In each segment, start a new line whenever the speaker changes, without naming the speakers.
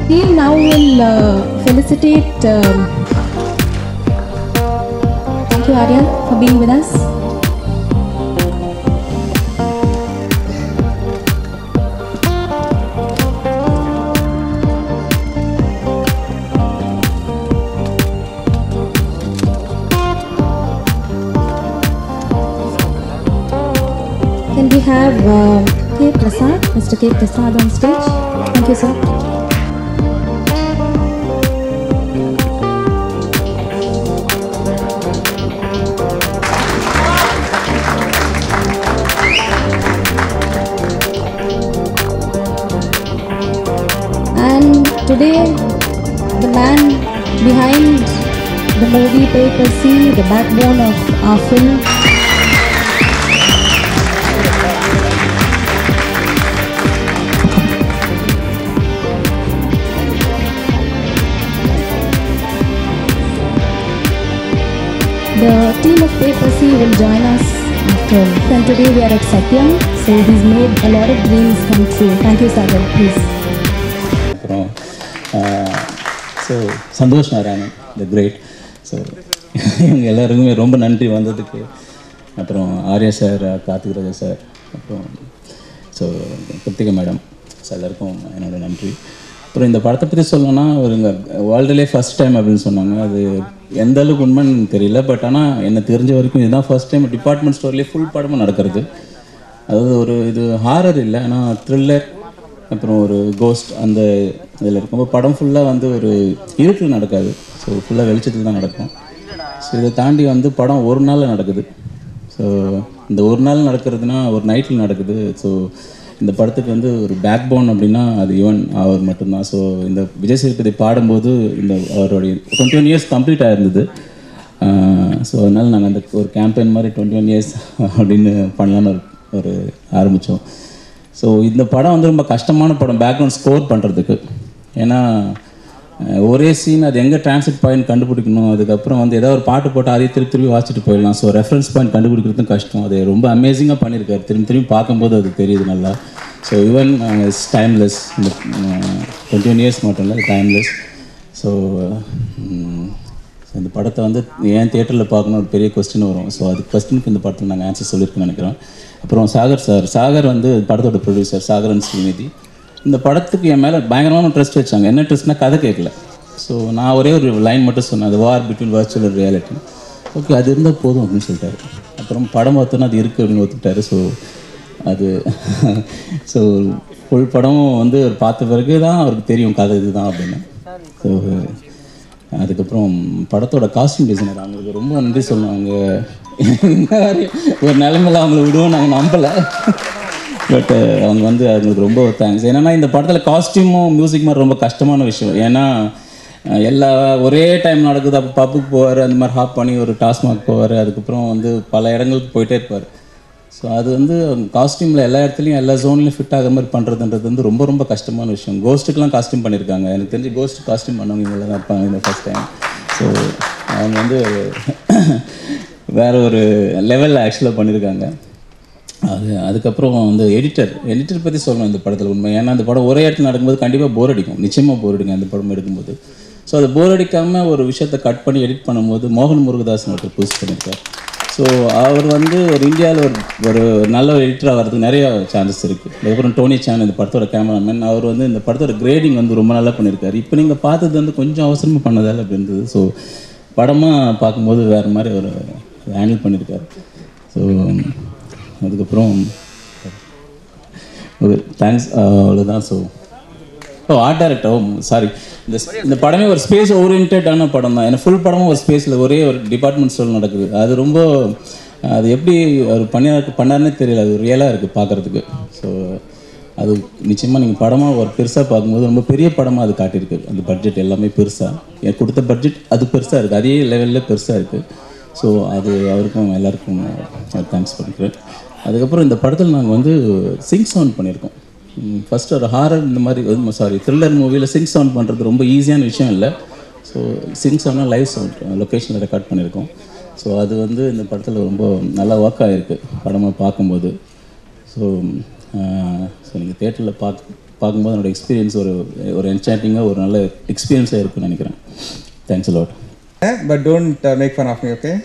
Team now will uh, felicitate. Um, thank you, Arya, for being with us. Can we have uh, K. Prasad, Mr. K. Prasad on stage? Thank you, sir. And today, the man behind the movie Paper C, the backbone of our film, The team of Paper C will join us after. And today we are at Satyam, so he's made a lot of dreams come true. Thank you, Sagar. Please.
அப்புறம் so Santhosh Narayanan the great so இவங்க எல்லாருக்குமே ரொம்ப நன்றி வந்ததுக்கு அப்புறம் Arya sir Karthik Raja sir அப்புறம் so Krithika madam so எல்லாருக்கும் என்னோட நன்றி அப்புறம் இந்த படத்தை பற்றி சொல்லணும்னா ஒரு வேர்ல்டுலே ஃபஸ்ட் டைம் அப்படின்னு சொன்னாங்க அது எந்த அளவுக்கு உண்மைன்னு தெரியல பட் ஆனால் என்ன தெரிஞ்ச வரைக்கும் இதுதான் ஃபர்ஸ்ட் டைம் டிபார்ட்மெண்ட் ஸ்டோர்லேயே ஃபுல் படமும் நடக்கிறது அதாவது ஒரு இது ஹாரர் இல்லை ஆனால் த்ரில்லர் அப்புறம் ஒரு கோஸ்ட் அந்த இதில் இருக்கும்போது படம் ஃபுல்லாக வந்து ஒரு இருட்டில் நடக்காது ஸோ ஃபுல்லாக வெளிச்சத்தில் தான் நடக்கும் ஸோ இதை தாண்டி வந்து படம் ஒரு நாளில் நடக்குது ஸோ இந்த ஒரு நாள் நடக்கிறதுனா ஒரு நைட்டில் நடக்குது ஸோ இந்த படத்துக்கு வந்து ஒரு பேக் போன் அப்படின்னா அது ஈவன் அவர் மட்டும்தான் ஸோ இந்த விஜய் சேதுபதி பாடும்போது இந்த அவருடைய டுவெண்ட்டி ஒன் இயர்ஸ் கம்ப்ளீட் ஆயிருந்தது ஸோ அதனால் நாங்கள் அந்த ஒரு கேம்பெயின் மாதிரி டுவெண்ட்டி ஒன் இயர்ஸ் அப்படின்னு பண்ணலான்னு ஒரு ஒரு ஆரம்பித்தோம் ஸோ இந்த படம் வந்து ரொம்ப கஷ்டமான படம் பேக்ரவுண்ட் ஸ்கோர் பண்ணுறதுக்கு ஏன்னா அஹ், ஒரே சீன் அது எங்கே டிரான்சிட் பாயிண்ட் கண்டுபிடிக்கணும் அதுக்கப்புறம் வந்து ஏதாவது ஒரு பாட்டு போட்டு அதையே திருப்பி திருப்பி வாசிட்டு போயிடலாம் ஸோ ரெஃபரன்ஸ் பாயிண்ட் கண்டுபிடிக்கிறதும் கஷ்டம் அது ரொம்ப அமேசிங்காக பண்ணியிருக்காரு திரும்பி திரும்பி பார்க்கும்போது அது தெரியுது நல்லா ஸோ ஈவன் இஸ் டைம்லெஸ் இந்த டுவெண்ட்டி ஒன் இயர்ஸ் மட்டும் இல்லை டைம்லெஸ் ஸோ இந்த படத்தை வந்து ஏன் தியேட்டரில் பார்க்கணும் ஒரு பெரிய கொஸ்டின் வரும் ஸோ அது கொஸ்டினுக்கு இந்த படத்தில் நாங்கள் ஆன்சர் சொல்லியிருக்கேன்னு நினைக்கிறோம் அப்புறம் சாகர் சார் சாகர் வந்து படத்தோட ப்ரொடியூசர் சாகரன் ஸ்ரீநிதி இந்த படத்துக்கு என் மேலே பயங்கரமான ட்ரஸ்ட் வச்சாங்க என்ன ட்ரஸ்ட்னா கதை கேட்கல ஸோ நான் ஒரே ஒரு லைன் மட்டும் சொன்னேன் அது war between virtual reality okay அது இருந்தால் போதும் அப்படின்னு சொல்லிட்டாரு அப்புறம் படம் பார்த்தோன்னா அது இருக்குது அப்படின்னு ஒத்துக்கிட்டாரு ஸோ அது ஸோ ஃபுல் படமும் வந்து அவர் பார்த்த பிறகு தான் அவருக்கு தெரியும் கதை இதுதான் அப்படின்னு ஸோ அதுக்கப்புறம் படத்தோட காஸ்டியூம் டிசைனர் அவங்களுக்கு ரொம்ப நன்றி சொல்லணும் அவங்க இந்த மாதிரி ஒரு நிலைமையில அவங்கள விடுவோம் நாங்கள் நம்பலை பட் அவங்க வந்து அவங்களுக்கு ரொம்ப தேங்க்ஸ் ஏன்னா இந்த படத்தில் காஸ்டியூமும் மியூசிக் மாதிரி ரொம்ப கஷ்டமான விஷயம் ஏன்னா அஹ், எல்லா ஒரே டைம் நடக்குது அப்போ பப்புக்கு போவார் அந்த மாதிரி ஹாப் பண்ணி ஒரு டாஸ்மாக் போவார் அதுக்கப்புறம் வந்து பல இடங்களுக்கு போயிட்டே இருப்பார் ஸோ அது வந்து காஸ்டியூமில் எல்லா இடத்துலையும் எல்லா ஜோன்லையும் ஃபிட் ஆகிற மாதிரி பண்ணுறதுன்றது வந்து ரொம்ப ரொம்ப கஷ்டமான விஷயம் கோஸ்ட்டுக்கெலாம் காஸ்டியூம் பண்ணியிருக்காங்க எனக்கு தெரிஞ்சு கோஸ்ட் காஸ்டியூம் பண்ணவங்க இவங்கள தான் இருப்பாங்க இந்த ஃபஸ்ட் டைம் ஸோ அவங்க வந்து வேற ஒரு லெவலில் ஆக்சுவலாக பண்ணியிருக்காங்க அது அதுக்கப்புறம் வந்து எடிட்டர் எடிட்டர் பற்றி சொல்லணும் இந்த படத்தில் உண்மை ஏன்னா அந்த படம் ஒரே இடத்துல நடக்கும்போது கண்டிப்பாக போர் அடிக்கும் நிச்சயமாக போர் அடிக்கும் அந்த படம் எடுக்கும்போது ஸோ அது போர் அடிக்காமல் ஒரு விஷயத்தை கட் பண்ணி எடிட் பண்ணும்போது மோகன் முருகதாசன் ஒருத்தர் பூஸ்ட் பண்ணியிருக்கார் ஸோ அவர் வந்து ஒரு இந்தியாவில் ஒரு ஒரு நல்ல ஒரு எடிட்டர் ஆகிறதுக்கு நிறைய சான்சஸ் இருக்குது அதுக்கப்புறம் டோனி சான் இந்த படத்தோட கேமராமேன் அவர் வந்து இந்த படத்தோட கிரேடிங் வந்து ரொம்ப நல்லா பண்ணியிருக்காரு இப்போ நீங்கள் பார்த்தது வந்து கொஞ்சம் அவசரமாக பண்ணதால் அப்படி இருந்தது ஸோ படமாக பார்க்கும்போது வேறு மாதிரி ஒரு ஹேண்டில் பண்ணியிருக்காரு ஸோ அதுக்கப்புறம் ஒரு தேங்க்ஸ் அவ்வளோதான் so oh art director oh sorry இந்த இந்த படமே ஒரு ஸ்பேஸ் ஓரியன்டான படம் தான் ஏன்னா ஃபுல் படமும் ஒரு ஸ்பேஸில் ஒரே ஒரு டிபார்ட்மெண்ட் ஸ்டோர் நடக்குது அது ரொம்ப அது எப்படி அவர் பண்ணி பண்ணாருன்னே தெரியல அது ரியலாக இருக்குது பார்க்குறதுக்கு ஸோ அது நிச்சயமாக நீங்கள் படமாக ஒரு பெருசாக பார்க்கும்போது ரொம்ப பெரிய படமாக அது காட்டியிருக்கு அந்த பட்ஜெட் எல்லாமே பெருசாக எனக்கு கொடுத்த பட்ஜெட் அது பெருசாக இருக்குது அதே லெவலில் பெருசாக இருக்குது ஸோ அது அவருக்கும் எல்லாருக்கும் தேங்க்ஸ் பண்ணிக்கிறேன் அதுக்கப்புறம் இந்த படத்தில் நாங்கள் வந்து சிங் சவுண்ட் பண்ணியிருக்கோம் ஃபஸ்ட் ஒரு ஹாரர் இந்த மாதிரி சாரி த்ரில்லர் மூவியில் சிங் சவுண்ட் பண்ணுறது ரொம்ப ஈஸியான விஷயம் இல்லை ஸோ சிங் சவுண்ட்னா லைவ் சவுண்ட் லொக்கேஷனில் ரெக்கார்ட் பண்ணியிருக்கோம் ஸோ அது வந்து இந்த படத்தில் ரொம்ப நல்லா ஒர்க் ஆகிருக்கு படமாக பார்க்கும்போது ஸோ ஸோ நீங்கள் தேட்டரில் பார்க்க பார்க்கும்போது என்னோட எக்ஸ்பீரியன்ஸ் ஒரு ஒரு என்சாண்டிங்காக ஒரு நல்ல எக்ஸ்பீரியன்ஸாக இருக்குன்னு நினைக்கிறேன் thanks lot
but don't uh, make fun of me, okay?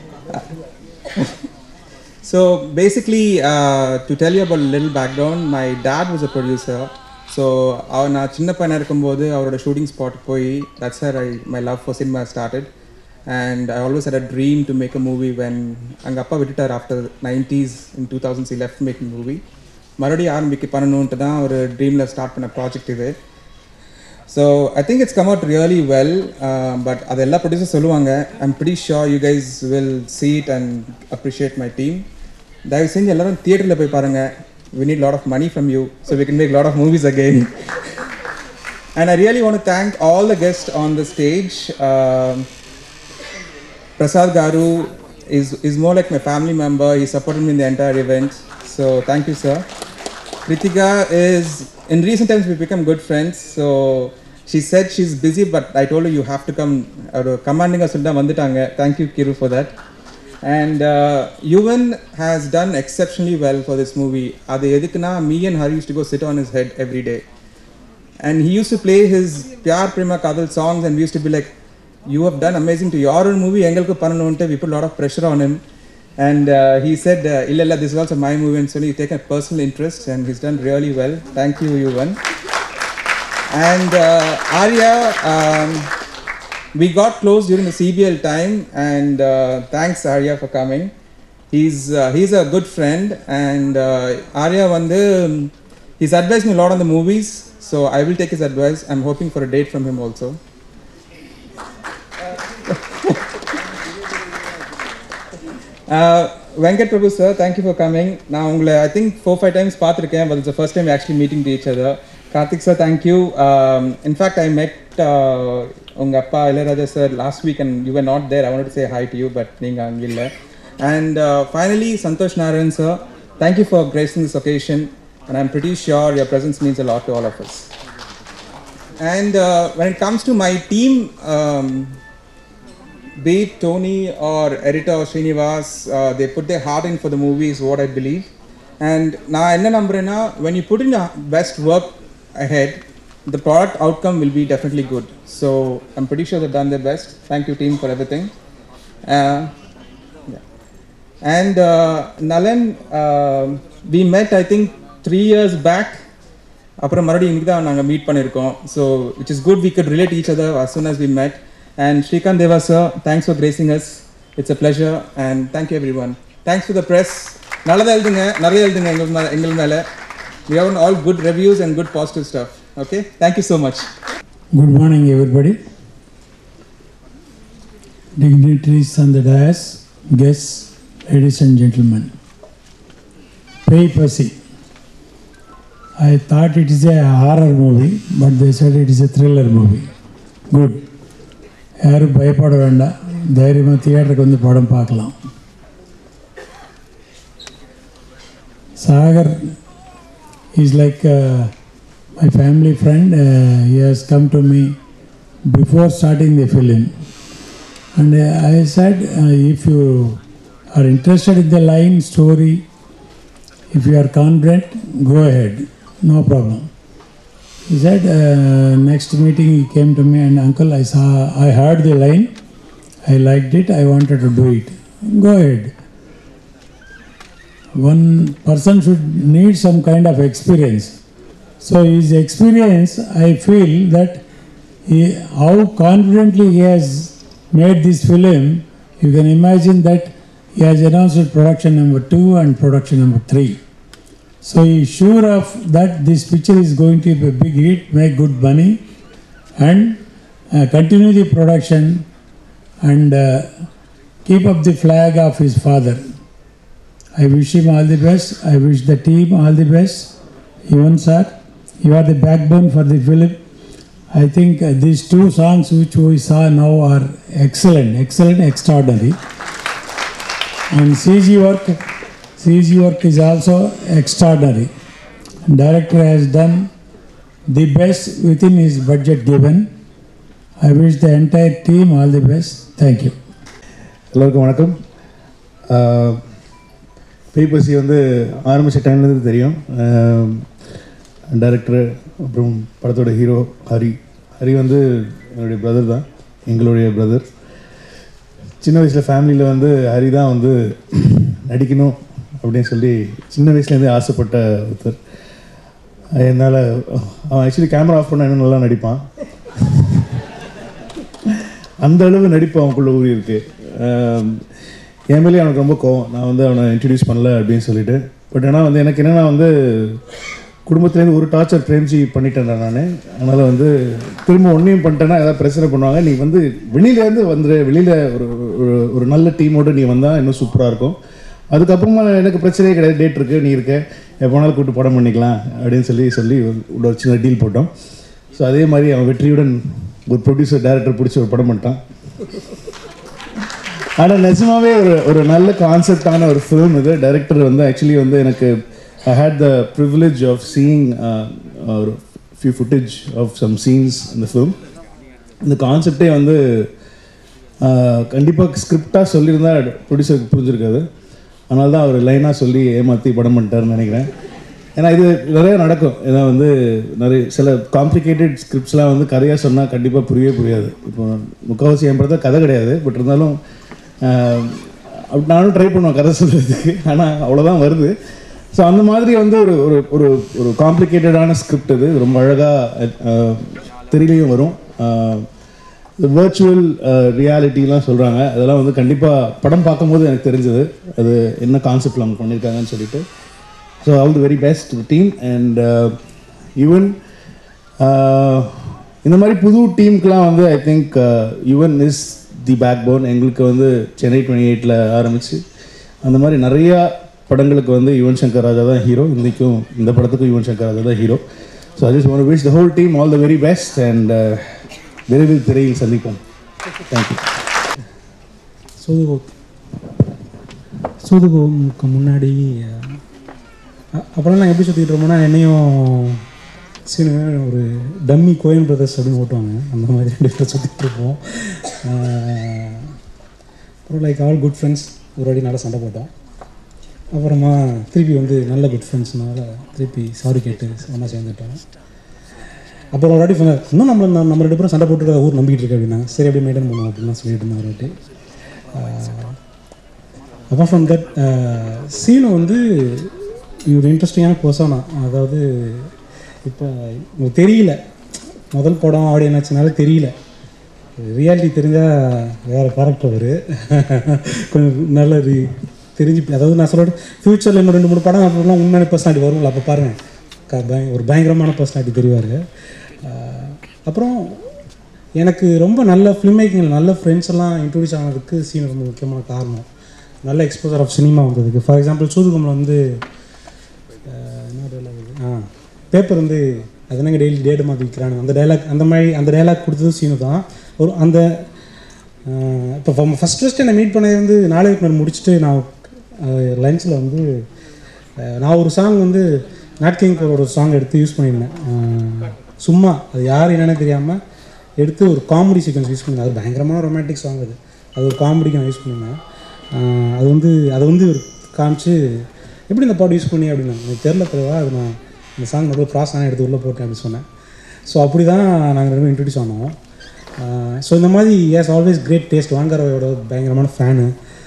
so basically, uh, to tell you about a little background, my dad was a producer. So அவர் நான் சின்ன பையனாக இருக்கும்போது அவரோட ஷூட்டிங் ஸ்பாட் போய் that's sir I my love for cinema started and I always had a dream to make a movie when அங்கே அப்பா விட்டுட்டார் after nineties in two thousands left making movie மறுபடியும் ஆரம்பிக்க பண்ணணுன்ட்டு தான் ஒரு ட்ரீமில் ஸ்டார்ட் பண்ண ப்ராஜெக்ட் இது so I think it's come out really well but அது எல்லா ப்ரொடியூசர் சொல்லுவாங்க I'm pretty sure you guys will seat and appreciate my team தயவு செஞ்சு எல்லாரும் தியேட்டரில் போய் பாருங்கள் we need a lot of money from you so we can make a lot of movies again and i really want to thank all the guests on the stage um, prasad garu is, is more like my family member he supported me in the entire event so thank you sir Ritika is in recent times we've become good friends. So she said she's busy, but I told her you have to come. Or commanding us vanditanga. Thank you, Kiru, for that. And uh, Yuvan has done exceptionally well for this movie. அது எதுக்குன்னா me and Hari used to go sit on his head every day. And he used to play his Pyar Prema Kadal songs and we used to be like, you have done amazing to your own movie, எங்களுக்கு பண்ணணும்ட்டு we put a lot of pressure on him. And uh, he said, uh, Illa, illa, this is also my movie, and so he's taken a personal interest and he's done really well. Thank you, Yuvan. And uh, Arya, um, we got close during the CBL time, and uh, thanks, Arya, for coming. He's, uh, he's a good friend, and uh, Arya, வந்து, he's advised me a lot on the movies, so I will take his advice. I'm hoping for a date from him also. Uh, Venkat Prabhu sir, thank you for coming. நான் உங்களை I think four five times பார்த்துருக்கேன் but it's first time actually meeting to each other Karthik sir thank you in fact I met உங்கள் அப்பா Ilaiyaraaja sir last week and you are not there I want say hi to you but நீங்கள் அங்கே இல்லை and finally Santhosh Narayan sir thank you for gracing this occasion and I'm pretty sure your presence means a lot to all of us And uh, when it comes to my team, um, be it Tony or editor or Srinivas, uh, they put their heart in for the movie is what I believe. And நான் என்ன நம்புறேன்னா when you put in the best work ahead, the product outcome will be definitely good. So I'm pretty sure they've done their best. Thank you team for everything. Uh, yeah. And uh, Nalan, uh, we met I think three years back. அப்புறம் மறுபடியும் இன்னைக்கு தான் நாங்கள் meet பண்ணியிருக்கோம் so it is good we could relate each other as soon as we met and Srikanth Deva sir thanks for gracing us it's a pleasure and thank you everyone thanks to the press நல்லதாக எழுதுங்க நிறைய எழுதுங்க எங்கள் மேலே எங்கள் மேலே we have all good reviews and good positive stuff okay thank you so much
Good morning, everybody. Dignitaries on the dais, guests, ladies and gentlemen. Pay Percy. I thought it is a horror movie, but they said it is a thriller movie. Good. யாரும் பயப்பட வேண்டாம் தைரியமாக தியேட்டருக்கு வந்து படம் பார்க்கலாம் Sagar is like my family friend, uh, he has come to me before starting the film. And uh, I said, uh, if you are interested in the line story, if you are confident, go ahead, no problem. He said, uh, next meeting he came to me and uncle, I saw, I heard the line, I liked it, I wanted to do it. Go ahead. One person should need some kind of experience. So his experience, I feel that he, how confidently he has made this film, you can imagine that he has announced production number two and production number three. So he is sure of that this picture is going to be a big hit, make good money, and uh, continue the production and uh, keep up the flag of his father. I wish him all the best. I wish the team all the best. Even sir, you are the backbone for the film. I think uh, these two songs which we saw now are excellent, excellent, extraordinary. And CG work, CG work is also extraordinary. Director has done the best within his budget given. I wish the entire team all the best. Thank you.
எல்லோருக்கும் வணக்கம் பேப்பர்சி வந்து ஆரம்பித்த டைம்லேருந்து தெரியும் director அப்புறம் படத்தோட hero Hari Hari வந்து என்னுடைய brother தான் எங்களுடைய பிரதர் சின்ன வயசில் ஃபேமிலியில் வந்து ஹரி தான் வந்து நடிக்கணும் அப்படின்னு சொல்லி சின்ன வயசுலேருந்தே ஆசைப்பட்ட ஒருத்தர் என்னால் அவன் ஆக்சுவலி கேமரா ஆஃப் பண்ண இன்னும் நல்லா நடிப்பான் அந்த அளவு நடிப்பு அவனுக்குள்ள ஊறி இருக்கு ஆம், என் மேலேயே அவனுக்கு ரொம்ப கோவம் நான் வந்து அவனை இன்ட்ரடியூஸ் பண்ணல அப்படின்னு சொல்லிட்டு பட் ஆனால் வந்து எனக்கு என்னென்னா வந்து குடும்பத்துலேருந்து ஒரு டார்ச்சர் பிரேம்ஜி பண்ணிட்டேன் நான் அதனால் வந்து திரும்ப ஒன்றையும் பண்ணிட்டேன்னா ஏதாவது பிரச்சனை பண்ணுவாங்க நீ வந்து வெளியிலேருந்து வந்துரு வெளியில் ஒரு ஒரு ஒரு நல்ல டீமோடு நீ வந்தால் இன்னும் சூப்பராக இருக்கும் அதுக்கப்புறமா எனக்கு பிரச்சனையே கிடையாது டேட் இருக்குது நீ இருக்க எப்போனாலும் கூப்பிட்டு படம் பண்ணிக்கலாம் அப்படின்னு சொல்லி சொல்லி ஒரு ஒரு சின்ன டீல் போட்டோம் ஸோ அதே மாதிரி அவன் வெற்றியுடன் ஒரு ப்ரொடியூசர் டைரக்டர் பிடிச்சி ஒரு படம் பண்ணிட்டான் ஆனால் நிஜமாவே ஒரு ஒரு நல்ல கான்செப்டான ஒரு ஃபிலிம் இது டைரக்டர் வந்து ஆக்சுவலி வந்து எனக்கு I hate the privilege of seeing ஒரு few footage of some scenes இந்த ஃபிலிம் இந்த கான்செப்டே வந்து கண்டிப்பாக ஸ்கிரிப்டாக சொல்லியிருந்தா ப்ரொடியூசருக்கு புரிஞ்சிருக்காது அதனால தான் அவர் லைனாக சொல்லி ஏமாற்றி படம் பண்ணிட்டாருன்னு நினைக்கிறேன் ஏன்னா இது நிறைய நடக்கும் ஏன்னா வந்து நிறைய சில காம்ப்ளிகேட்டட் ஸ்கிரிப்ட்ஸ்லாம் வந்து கதையாக சொன்னால் கண்டிப்பாக புரியவே புரியாது இப்போ முக்கால்வாசி என் படத்தில் கதை கிடையாது பட் இருந்தாலும் ஆஹ், அப்படி நானும் ட்ரை பண்ணுவேன் கதை சொல்கிறதுக்கு ஆனால் அவ்வளோதான் வருது ஸோ அந்த மாதிரி வந்து ஒரு ஒரு ஒரு ஒரு காம்ப்ளிகேட்டடான ஸ்கிரிப்ட் இது ரொம்ப அழகாக தெரியலையும் வரும் வேர்ச்சுவல் ரியாலிட்டிலாம் சொல்கிறாங்க அதெல்லாம் வந்து கண்டிப்பாக படம் பார்க்கும்போது எனக்கு தெரிஞ்சது அது என்ன கான்செப்டில் அவங்க பண்ணியிருக்காங்கன்னு சொல்லிட்டு so all the very best team and Yuvan இந்த மாதிரி புது டீமுக்கெலாம் வந்து I think Yuvan is the backbone எங்களுக்கு வந்து சென்னை டுவெண்ட்டி எயிட்டில் ஆரம்பித்து அந்த மாதிரி நிறையா படங்களுக்கு வந்து யுவன் சங்கர் ராஜா தான் ஹீரோ இன்றைக்கும் இந்த படத்துக்கும் யுவன் சங்கர் ராஜா தான் hero so I just one wish the whole team all the very best and விரைவில் திரையில் சந்திப்போம் தேங்க்யூ
சூதுகோ சூதுகோமுக்கு முன்னாடி அ- அப்போல்லாம் நாங்கள் எப்படி சுற்றிட்டு இருப்போம்னா என்னையும் சீனு ஒரு டம்மி கோயன் பிரதர்ஸ் அப்படின்னு ஓட்டுவாங்க அந்த மாதிரி ரெண்டு பேரும் சுற்றிட்டு இருப்போம் அஹ், அப்புறம் லைக் ஆல் குட் ஃப்ரெண்ட்ஸ் ஒரு வாட்டி நல்லா சண்டை போட்டோம் அப்புறமா திருப்பி வந்து நல்ல குட் ஃப்ரெண்ட்ஸ்னால திருப்பி சாரி கேட்டு ஒன்றா சேர்ந்துட்டோம் அப்புறம் ஒரு வாட்டி சொன்னார் இன்னும் நம்மள நம்ம நம்ம ரெண்டு பேரும் சண்டை போட்டு ஊர் நம்பிக்கிட்டு இருக்கு அப்படின்னா சரி அப்படியே மெயின்டைன் பண்ணுவோம் அப்படின்லாம் சொல்லிட்டு இருந்தார் ஒரு வாட்டி அப்பார்ட் ஃப்ரம் தட் சீனு வந்து ஒரு இன்ட்ரெஸ்டிங்கான பர்சனா அதாவது இப்போ உங்களுக்கு தெரியல முதல் படம் ஆடியன் ஆச்சுனால தெரியல ரியாலிட்டி தெரிஞ்சால் வேறு கேரக்டர் அவர் கொஞ்சம் நல்ல ரி தெரிஞ்சு அதாவது நான் சொல்ல ஃப்யூச்சரில் இன்னும் ரெண்டு மூணு படம் அப்படிலாம் உண்மையான பர்சனாலிட்டி வரும்ல அப்போ பாருங்கள் க- பய- ஒரு பயங்கரமான பர்சனாலிட்டி தெரிவார் அப்புறம் எனக்கு ரொம்ப நல்ல ஃபிலிம் மேக்கிங் நல்ல ஃப்ரெண்ட்ஸ் எல்லாம் இன்ட்ரடியூஸ் ஆனதுக்கு சீன் ரொம்ப முக்கியமான காரணம் நல்ல எக்ஸ்போசர் ஆஃப் சினிமா வந்ததுக்கு ஃபார் எக்ஸாம்பிள் சூதுகமில் வந்து அஹ், என்ன டைலாக் இது ஆ பேப்பர் வந்து அது என்னங்க டெய்லி டேட்டு மாற்றி விற்கிறானுங்க அந்த டைலாக் அந்த மாதிரி அந்த டைலாக் கொடுத்தது சீனு தான் ஒரு அந்த அஹ், இப்போ ஃபஸ்ட் ஃபஸ்ட்டு என்னை மீட் பண்ணது வந்து நாளைக்கு முன்னாடி முடிச்சுட்டு நான் லஞ்சில் வந்து அஹ், நான் ஒரு சாங் வந்து நாட்கிங் ஒரு சாங் எடுத்து யூஸ் பண்ணியிருந்தேன் அஹ், சும்மா அது யார் என்னன்னு தெரியாமல் எடுத்து ஒரு காமெடி சீக்வன்ஸ் யூஸ் பண்ணியிருந்தேன் அது பயங்கரமான ரொமான்டிக் சாங் அது அது ஒரு காமெடிக்கு நான் யூஸ் பண்ணியிருந்தேன் அஹ், அது வந்து அதை வந்து இவர் காமிச்சு எப்படி இந்த பாட்டு யூஸ் பண்ணி அப்படின்னா எனக்கு தெரில தலைவா அது நான் இந்த சாங் நடுவில் ப்ராஸ் ஆனால் எடுத்து உள்ளே போட்டேன் அப்படின்னு சொன்னேன் ஸோ அப்படி தான் நாங்கள் ரெண்டு இன்ட்ரடியூஸ் ஆனோம் ஸோ இந்த மாதிரி ஏஸ் ஆல்வேஸ் கிரேட் டேஸ்ட் வாங்கறவையோட பயங்கரமான ஃபேனு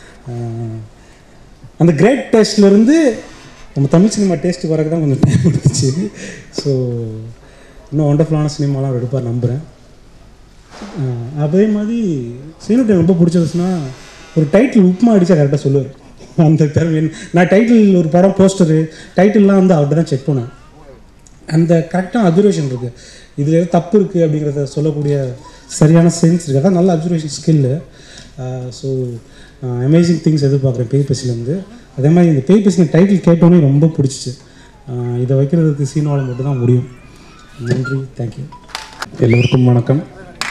அந்த கிரேட் டேஸ்ட்லேருந்து நம்ம தமிழ் சினிமா டேஸ்ட் வரக்கு தான் கொஞ்சம் டைம் எடுத்துச்சு ஸோ இன்னும் ஒண்டர்ஃபுல்லான சினிமாலாம் அவர் எடுப்பார் நம்புகிறேன் ஆஹ் அதே மாதிரி சீனுக்கு ரொம்ப பிடிச்சதுன்னா ஒரு டைட்டில் உப்புமா அடித்தா கரெக்டாக சொல்லுவார் அந்த திறமை என்ன- நான் டைட்டில் ஒரு படம் போஸ்டரு டைட்டில்லாம் வந்து அவர்கிட்ட தான் செக் பண்ணேன் அந்த கரெக்டான அப்சர்வேஷன் இருக்குது இதில் ஏதோ தப்பு இருக்குது அப்படிங்கிறத சொல்லக்கூடிய சரியான சென்ஸ் இருக்குது அதான் நல்ல observation skill so amazing things எதிர்பார்க்குறேன் பேய் பசிலேருந்து அதே மாதிரி இந்த பேய் பசிங்க டைட்டில் கேட்டோன்னே ரொம்ப பிடிச்சிச்சு ஆஹ் இதை வைக்கிறதுக்கு சீனோவில் மட்டும்தான் முடியும் நன்றி தேங்க்யூ
எல்லோருக்கும் வணக்கம்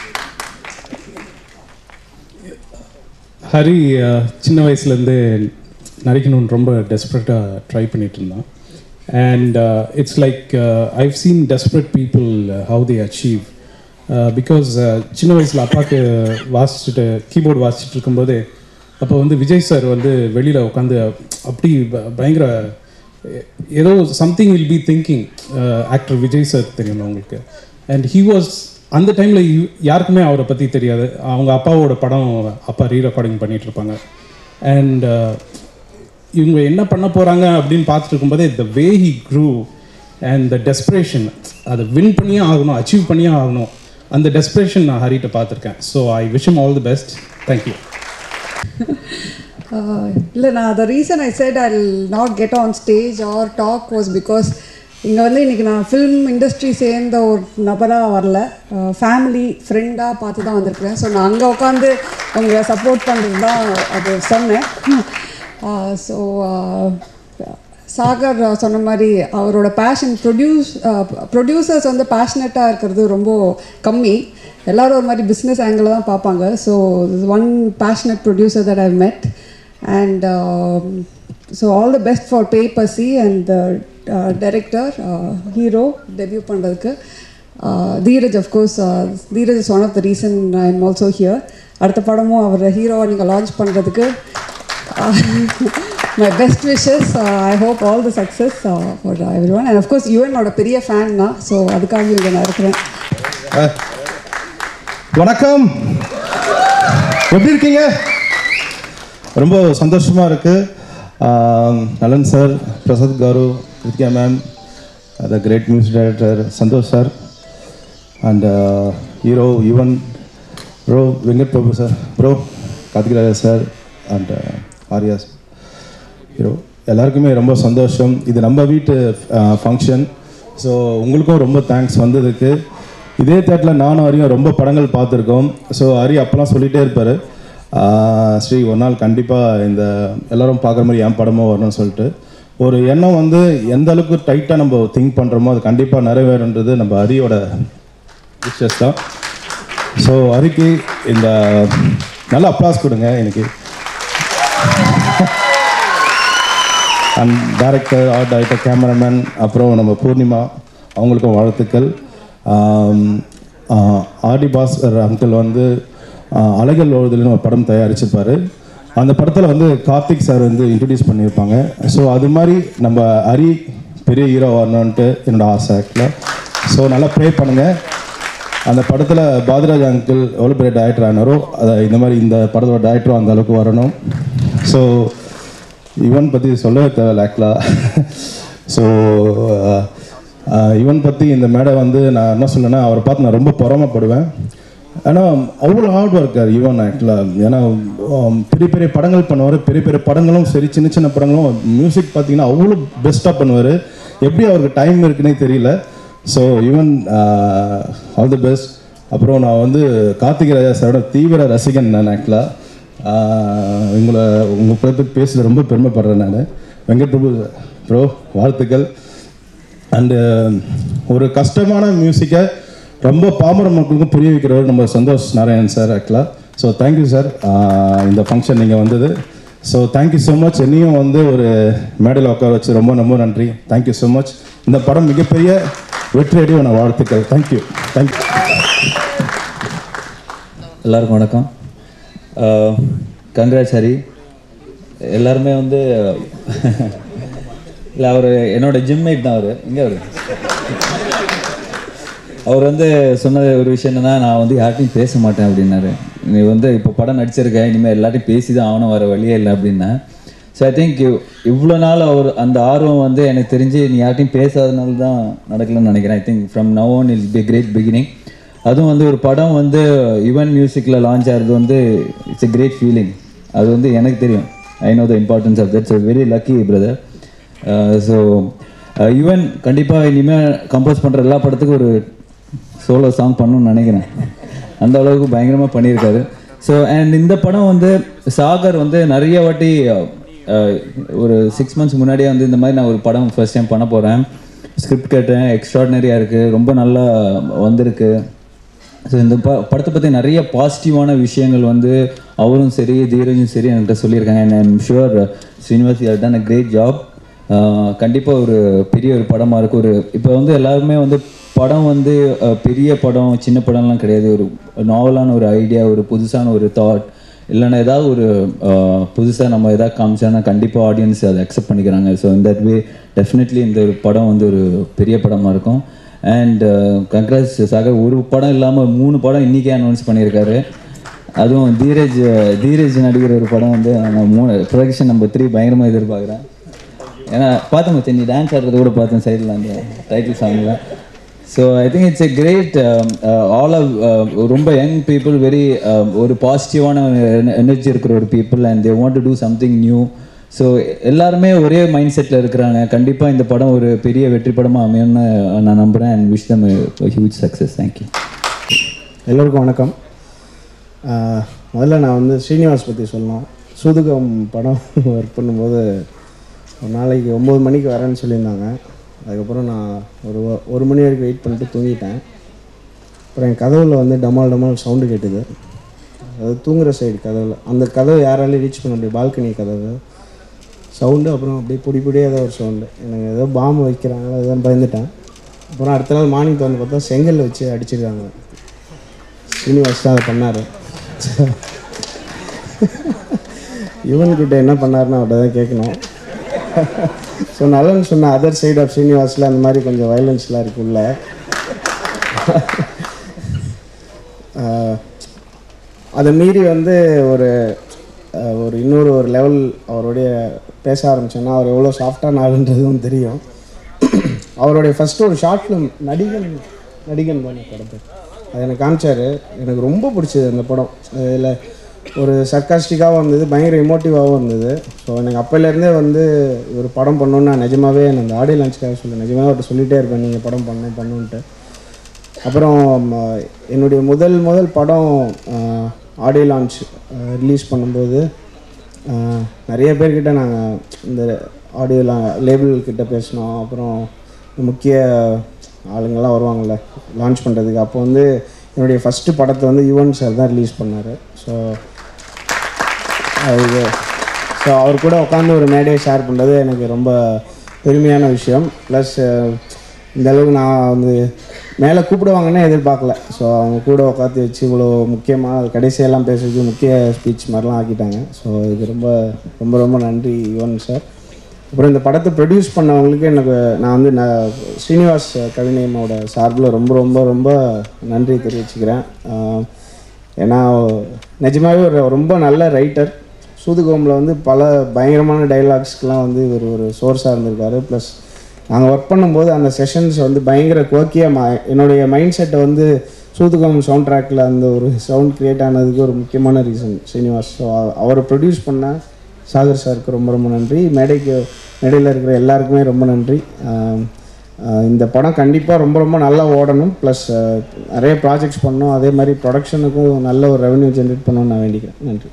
ஹரி அஹ், சின்ன வயசுலேருந்து நடிக்கணும்னு ரொம்ப டெஸ்பரேட்டாக ட்ரை பண்ணிட்டு இருந்தான் and it's like I've seen desperate people how they achieve because சின்ன வயசில் அப்பாவுக்கு வாசிச்சுட்டு கீபோர்டு வாசிச்சுட்டு இருக்கும்போது அப்போ வந்து விஜய் சார் வந்து வெளியில் உட்காந்து அப்படி ப- பயங்கர ஏதோ something will be thinking actor Vijay sir தெரியும் உங்களுக்கு அண்ட் ஹீ வாஸ் அந்த டைமில் யாருக்குமே அவரை பற்றி தெரியாது அவங்க அப்பாவோட படம் அப்பா ரீ ரெக்கார்டிங் பண்ணிட்டு இருப்பாங்க அண்ட் இவங்க என்ன பண்ண போகிறாங்க அப்படின்னு பார்த்துட்டு இருக்கும்போதே the way he grew and the desperation அதை வின் பண்ணியே ஆகணும் அச்சீவ் பண்ணியே ஆகணும் அந்த டெஸ்பிரேஷன் நான் ஹரிட்ட பார்த்துருக்கேன் so I wish all the best thank you
இல்லை நான் the reason I said I not get on stage or talk was because இங்கே வந்து இன்றைக்கி நான் ஃபிலிம் இண்டஸ்ட்ரி சேர்ந்த ஒரு நபராக வரல ஃபேமிலி ஃப்ரெண்டாக பார்த்து தான் வந்திருக்கிறேன் ஸோ நான் அங்கே உட்காந்து உங்களை சப்போர்ட் பண்ணுறது தான் அது சொன்னேன் ஸோ சாகர் சொன்ன மாதிரி அவரோட பேஷன் ப்ரொடியூஸ் ப்ரொடியூசர்ஸ் வந்து பேஷனட்டாக இருக்கிறது ரொம்ப கம்மி எல்லாரும் ஒரு மாதிரி பிஸ்னஸ் ஆங்கிள் தான் பார்ப்பாங்க so one passionate producer that I met and so all the best for பே பசி அண்ட் டைரக்டர் ஹீரோ டெபியூ பண்ணுறதுக்கு Dheeraj of course Dheeraj is one of the reason I am also here அடுத்த படமும் அவர் ஹீரோவை நீங்கள் லான்ச் பண்ணுறதுக்கு my best wishes I hope all the success for everyone and of course யுவனோட பெரிய ஃபேன் தான் ஸோ அதுக்காக இங்கே நான் இருக்கிறேன்
வணக்கம் எப்படி இருக்கீங்க ரொம்ப சந்தோஷமாக இருக்குது Nalan sir Prasad garu Krithika ma'am the great music director Santhosh sir and hero Yuvan bro Venkat Prabhu sir bro Karthikraja sir and Arya hero எல்லாருக்குமே ரொம்ப சந்தோஷம் இது நம்ம வீட்டு ஃபங்க்ஷன் ஸோ உங்களுக்கும் ரொம்ப தேங்க்ஸ் வந்ததுக்கு இதே தேட்டரில் நானும் அரியும் ரொம்ப படங்கள் பார்த்துருக்கோம் ஸோ அரி அப்போல்லாம் சொல்லிகிட்டே இருப்பார் ஸ்ரீ ஒரு நாள் கண்டிப்பாக இந்த எல்லாரும் பார்க்குற மாதிரி என் படமும் வரணும்னு சொல்லிட்டு ஒரு எண்ணம் வந்து எந்த அளவுக்கு டைட்டாக நம்ம திங்க் பண்ணுறோமோ அது கண்டிப்பாக நிறைவேறுன்றது நம்ம அரியோட விஷஸ் தான் ஸோ அரிக்கு இந்த நல்ல அப்ளாஸ் கொடுங்க எனக்கு and director art director cameraman அப்புறம் நம்ம பூர்ணிமா அவங்களுக்கும் வாழ்த்துக்கள் ஆடி பாஸ்கர் அங்கிள் வந்து அலைகள் ஓடுதல்னு ஒரு படம் தயாரிச்சிருப்பார் அந்த படத்தில் வந்து கார்த்திக் சார் வந்து இன்ட்ரடியூஸ் பண்ணியிருப்பாங்க ஸோ அது மாதிரி நம்ம அரி பெரிய ஹீரோ வரணுன்ட்டு என்னோட ஆசை ஆக்டில் ஸோ நல்லா ப்ரே பண்ணுங்கள் அந்த படத்தில் பாதராஜ் அங்கிள் எவ்வளோ பெரிய டேரக்டர் ஆனாரோ அதை இந்த மாதிரி இந்த படத்தோட டேரக்டரும் அந்த அளவுக்கு வரணும் ஸோ இவன் பற்றி சொல்லவே தேவையில்ல ஆக்சுவலாக ஸோ இவன் பற்றி இந்த மேடை வந்து நான் என்ன சொன்னேன்னா அவரை பார்த்து நான் ரொம்ப பொறாமப்படுவேன் ஏன்னா அவ்வளோ ஹார்ட் ஒர்க்கர் ஈவன் ஆக்சுவலாக ஏன்னா பெரிய பெரிய படங்கள் பண்ணுவார் பெரிய பெரிய படங்களும் சரி சின்ன சின்ன படங்களும் மியூசிக் பார்த்தீங்கன்னா அவ்வளோ பெஸ்ட்டாக பண்ணுவார் எப்படி அவருக்கு டைம் இருக்குன்னே தெரியல so even all the best அப்புறம் நான் வந்து கார்த்திகை ராஜா சாரோட தீவிர ரசிகன் நான் ஆக்சுவலாக உங்களை உங்கள் பற்றி பேசுகிறது ரொம்ப பெருமைப்படுறேன் நான் வெங்கட் பிரபு ப்ரோ வாழ்த்துக்கள் அண்டு ஒரு கஷ்டமான மியூசிக்கை ரொம்ப பாமர மக்களுக்கும் புரிய வைக்கிறவர் நம்ம சந்தோஷ் நாராயணன் சார் ஆக்சுவலாக ஸோ தேங்க்யூ சார் இந்த ஃபங்க்ஷன் நீங்கள் வந்தது ஸோ தேங்க்யூ ஸோ மச் என்னையும் வந்து ஒரு மேடையில் உட்கார வச்சு ரொம்ப ரொம்ப நன்றி தேங்க்யூ ஸோ மச் இந்த படம் மிகப்பெரிய வெற்றியடைய நான் வாழ்த்துக்கள் தேங்க்யூ தேங்க்யூ
எல்லாருக்கும் வணக்கம் கங்க்ராட்ஸ் ஹரி எல்லாருமே வந்து இல்லை அவர் என்னோட ஜிம்மேட் தான் அவர் இங்கே அவர் அவர் வந்து சொன்ன ஒரு விஷயம் என்னன்னா நான் வந்து யார்ட்டையும் பேச மாட்டேன் அப்படின்னாரு நீ வந்து இப்போ படம் நடிச்சிருக்க இனிமேல் எல்லாத்தையும் பேசி தான் ஆகணும் வர வழியே இல்லை அப்படின்னா ஸோ ஐ திங்க் இவ்வளோ நாள் அவர் அந்த ஆர்வம் வந்து எனக்கு தெரிஞ்சு நீ யார்ட்டையும் பேசாதனால தான் நடக்கலன்னு நினைக்கிறேன் I think from now on I'll be great beginning அதுவும் வந்து ஒரு படம் வந்து யுவன் மியூசிக்கில் லான்ச் ஆகிறது வந்து இட்ஸ் எ கிரேட் ஃபீலிங் அது வந்து எனக்கு தெரியும் I know the importance of that so very lucky brother so Yuvan கண்டிப்பாக இனிமேல் கம்போஸ் பண்ணுற எல்லா படத்துக்கும் ஒரு சோலோ சாங் பண்ணணும்னு நினைக்கிறேன் அந்த அளவுக்கு பயங்கரமாக பண்ணியிருக்காரு ஸோ அண்ட் இந்த படம் வந்து சாகர் வந்து நிறைய வாட்டி ஒரு சிக்ஸ் மந்த்ஸ் முன்னாடியே வந்து இந்த மாதிரி நான் ஒரு படம் ஃபர்ஸ்ட் டைம் பண்ண போகிறேன் ஸ்கிரிப்ட் கேட்டேன் எக்ஸ்ட்ராடினரியாக இருக்குது ரொம்ப நல்லா வந்திருக்கு ஸோ இந்த ப படத்தை பற்றி நிறைய பாசிட்டிவான விஷயங்கள் வந்து அவரும் சரி தீரஜும் சரி என்கிட்ட சொல்லியிருக்காங்க and I'm sure Srinivas you done a great job கண்டிப்பாக ஒரு பெரிய ஒரு படமாக இருக்கும் ஒரு இப்போ வந்து எல்லாருமே வந்து படம் வந்து பெரிய படம் சின்ன படம்லாம் கிடையாது ஒரு நாவலான ஒரு ஐடியா ஒரு புதுசான ஒரு தாட் இல்லைன்னா ஏதாவது ஒரு புதுசாக நம்ம எதாவது காமிச்சோன்னா கண்டிப்பாக ஆடியன்ஸ் அதை அக்செப்ட் பண்ணிக்கிறாங்க ஸோ இந்த வே டெஃபினெட்லி இந்த ஒரு படம் வந்து ஒரு பெரிய படமாக இருக்கும் அண்ட் கங்க்ராஸ் சாகர் ஒரு படம் இல்லாமல் மூணு படம் இன்றைக்கே அனௌன்ஸ் பண்ணியிருக்காரு அதுவும் தீரஜ் தீரஜ் நடிக்கிற ஒரு படம் வந்து நான் மூணு ப்ரொடக்ஷன் நம்பர் த்ரீ பயங்கரமாக எதிர்பார்க்குறேன் ஏன்னா பார்த்தேன் மச்சான் நீ டான்ஸ் ஆடுறது கூட பார்த்தேன் சைடில் அந்த டைட்டில் சாங்கில் so I think it's a great all of ரொம்ப யங் பீப்புள் வெரி ஒரு பாசிட்டிவான எனர்ஜி இருக்கிற ஒரு people and they want to do something new so எல்லாருமே ஒரே மைண்ட் செட்டில் இருக்கிறாங்க கண்டிப்பாக இந்த படம் ஒரு பெரிய வெற்றி படமாக அமையும்னு நான் நம்புகிறேன் and wish them huge success thank you
எல்லோருக்கும் வணக்கம் ஆஹ் முதல்ல நான் வந்து ஸ்ரீனிவாஸ் பற்றி சொல்லணும் சூதுகம் படம் ஒர்க் பண்ணும்போது ஒரு நாளைக்கு ஒம்பது மணிக்கு வரேன்னு சொல்லியிருந்தாங்க அதுக்கப்புறம் நான் ஒரு ஒ- ஒரு மணி வரைக்கும் வெயிட் பண்ணிட்டு தூங்கிட்டேன் அப்புறம் என் கதவுல வந்து டமால் டமால் சவுண்டு கேட்டுது அதாவது தூங்குற சைடு கதவுல அந்த கதவு யாராலையும் ரீச் பண்ண முடியும் பால்கனி கதவு சவுண்டு அப்புறம் அப்படியே பொடி பொடியாக ஏதோ ஒரு சவுண்டு எனக்கு ஏதோ பாம்பு வைக்கிறாங்களோ ஏதோ பயந்துட்டேன் அப்புறம் அடுத்த நாள் மார்னிங் திறந்து பார்த்தா செங்கல் வச்சு அடிச்சிருக்காங்க ஸ்ரீனிவாஸ் தான் அதை பண்ணார் இவன்கிட்ட என்ன பண்ணாருன்னு அவர்கிட்ட தான் கேட்கணும் ஸோ நல்லன்னு சொன்ன அதர் சைடு ஆஃப் ஸ்ரீனிவாஸில் அந்த மாதிரி கொஞ்சம் வயலன்ஸ்லாம் இருக்குல்ல ஆஹ், அதை மீறி வந்து ஒரு ஆஹ், ஒரு இன்னொரு ஒரு லெவல் அவருடைய பேச ஆரம்பிச்சோன்னா அவர் எவ்வளோ சாஃப்டான ஆளுன்றதும் தெரியும் அவருடைய ஃபஸ்ட்டு ஒரு ஷார்ட் ஃபிலிம் நடிகன் நடிகன் தானே படத்தை அது எனக்கு காமிச்சாரு எனக்கு ரொம்ப பிடிச்சது அந்த படம் அதில் ஒரு சர்க்காஸ்டிக்காகவும் இருந்தது பயங்கர எமோட்டிவாகவும் இருந்தது ஸோ எனக்கு அப்போலேருந்தே வந்து ஒரு படம் பண்ணணுன்னு நான் நிஜமாவே நான் அந்த ஆடியோ லான்ச்சுக்காக சொல்ல நிஜமாவே அவர்கிட்ட சொல்லிகிட்டே இருப்பேன் நீங்கள் படம் பண்ணணும் பண்ணுன்ட்டு அப்புறம் ம, என்னுடைய முதல் முதல் படம் ஆடியோ லான்ச் ரிலீஸ் பண்ணும்போது அஹ், நிறைய பேர்கிட்ட நாங்கள் இந்த ஆடியோ லா லேபிள் கிட்ட பேசினோம் அப்புறம் முக்கிய ஆளுங்கள்லாம் வருவாங்கள்ல லான்ச் பண்ணுறதுக்கு அப்போ வந்து என்னுடைய ஃபஸ்ட்டு படத்தை வந்து யுவன் சார் தான் ரிலீஸ் பண்ணார் ஸோ அது ஸோ அவர் கூட உட்காந்து ஒரு மேடையை ஷேர் பண்ணுறது எனக்கு ரொம்ப பெருமையான விஷயம் ப்ளஸ் இந்த அளவுக்கு நான் வந்து மேலே கூப்பிடுவாங்கன்னே எதிர்பார்க்கல ஸோ அவங்க கூட உட்காந்து வச்சு இவ்வளோ முக்கியமாக கடைசியெல்லாம் பேசுறதுக்கு முக்கிய ஸ்பீச் மாதிரிலாம் ஆக்கிட்டாங்க ஸோ இதுக்கு ரொம்ப ரொம்ப ரொம்ப நன்றி யுவன் சார் அப்புறம் இந்த படத்தை ப்ரொடியூஸ் பண்ணவங்களுக்கு எனக்கு நான் வந்து நான் ஸ்ரீனிவாஸ் கவிநயமோட சார்பில் ரொம்ப ரொம்ப ரொம்ப நன்றி தெரிவிச்சுக்கிறேன் ஆஹ் ஏன்னா நிஜமாவே ஒரு ரொம்ப நல்ல ரைட்டர் சூதுகோமில் வந்து பல பயங்கரமான டைலாக்ஸ்க்கெலாம் வந்து இவர் ஒரு சோர்ஸாக இருந்திருக்காரு ப்ளஸ் நாங்கள் ஒர்க் பண்ணும்போது அந்த செஷன்ஸ் வந்து பயங்கர கோக்கியாக மா என்னுடைய மைண்ட் செட்டை வந்து சூதுகம் சவுண்ட் ட்ராக்கில் அந்த ஒரு சவுண்ட் க்ரியேட் ஆனதுக்கு ஒரு முக்கியமான ரீசன் ஸ்ரீனிவாஸ் ஸோ அவரை ப்ரொடியூஸ் பண்ண சாகர் சாருக்கு ரொம்ப ரொம்ப நன்றி மேடைக்கு மேடையில் இருக்கிற எல்லாருக்குமே ரொம்ப நன்றி ஆம், ஆஹ் இந்த படம் கண்டிப்பாக ரொம்ப ரொம்ப நல்லா ஓடணும் ப்ளஸ் நிறைய ப்ராஜெக்ட்ஸ் பண்ணணும் அதே மாதிரி ப்ரொடக்ஷனுக்கும் நல்ல ஒரு ரெவன்யூ ஜென்ரேட் பண்ணணும்னு நான் வேண்டிக்கிறேன் நன்றி